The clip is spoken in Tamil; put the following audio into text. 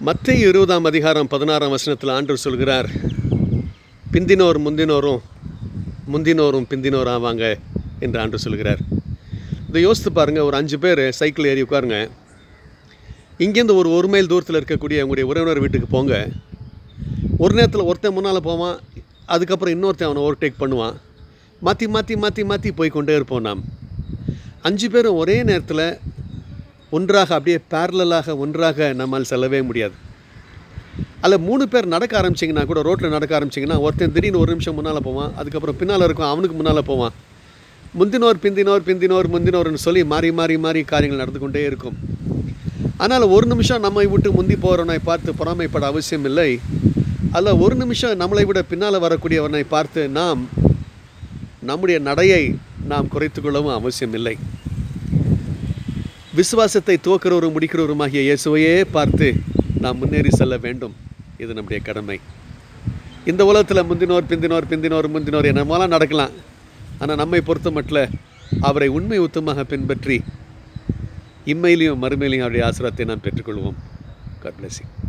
மத்திய இருபதாம் அதிகாரம் பதினாறாம் வசனத்தில் ஆண்டவர் சொல்கிறார் பிந்தினோர் முந்தினோரும் முந்தினோரும் பிந்தினோர் ஆவாங்க என்று ஆண்டவர் சொல்கிறார் இதை யோசித்து பாருங்கள் ஒரு அஞ்சு பேர் சைக்கிள் ஏறி உட்காருங்க இங்கேருந்து ஒரு ஒரு மைல் தூரத்தில் இருக்கக்கூடிய உங்களுடைய உறவினர் வீட்டுக்கு போங்க ஒரு நேரத்தில் ஒருத்தன் முன்னால் போவான் அதுக்கப்புறம் இன்னொருத்தன் அவனை ஓவர்டேக் பண்ணுவான் மாற்றி மாற்றி மாற்றி மாற்றி போய் கொண்டே இருப்போம் நாம் அஞ்சு பேரும் ஒரே நேரத்தில் ஒன்றாக அப்படியே பேரலாக ஒன்றாக நம்மால் செல்லவே முடியாது அதில் மூணு பேர் நடக்க ஆரம்பிச்சிங்கன்னா கூட ரோட்டில் நடக்க ஆரம்பிச்சிங்கன்னா ஒருத்தன் திடீர்னு ஒரு நிமிஷம் முன்னால் போவான் அதுக்கப்புறம் பின்னால் இருக்கும் அவனுக்கு முன்னால் போவான் முந்தினோர் பிந்தினோர் பிந்தினோர் முந்தினோர்னு சொல்லி மாறி மாறி மாறி காரியங்கள் நடந்து கொண்டே இருக்கும் ஆனால் ஒரு நிமிஷம் நம்மை விட்டு முந்தி போகிறவனை பார்த்து பொறாமைப்பட அவசியம் இல்லை அல்ல ஒரு நிமிஷம் நம்மளை விட பின்னால் வரக்கூடியவனை பார்த்து நாம் நம்முடைய நடையை நாம் குறைத்துக் கொள்ளவும் அவசியம் இல்லை விசுவாசத்தை துவக்கிறவரும் முடிக்கிறவருமாகிய இயேசுவையே பார்த்து நாம் முன்னேறி செல்ல வேண்டும் இது நம்முடைய கடமை இந்த உலகத்தில் முந்தினோர் பிந்தினோர் பிந்தினோர் முந்தினோர் என்னமோலாம் நடக்கலாம் ஆனால் நம்மை பொறுத்த மட்டும் அவரை உண்மை உத்தமாக பின்பற்றி இம்மையிலையும் மறுமையிலையும் அவருடைய ஆசிரத்தை நாம் பெற்றுக்கொள்வோம் God bless you.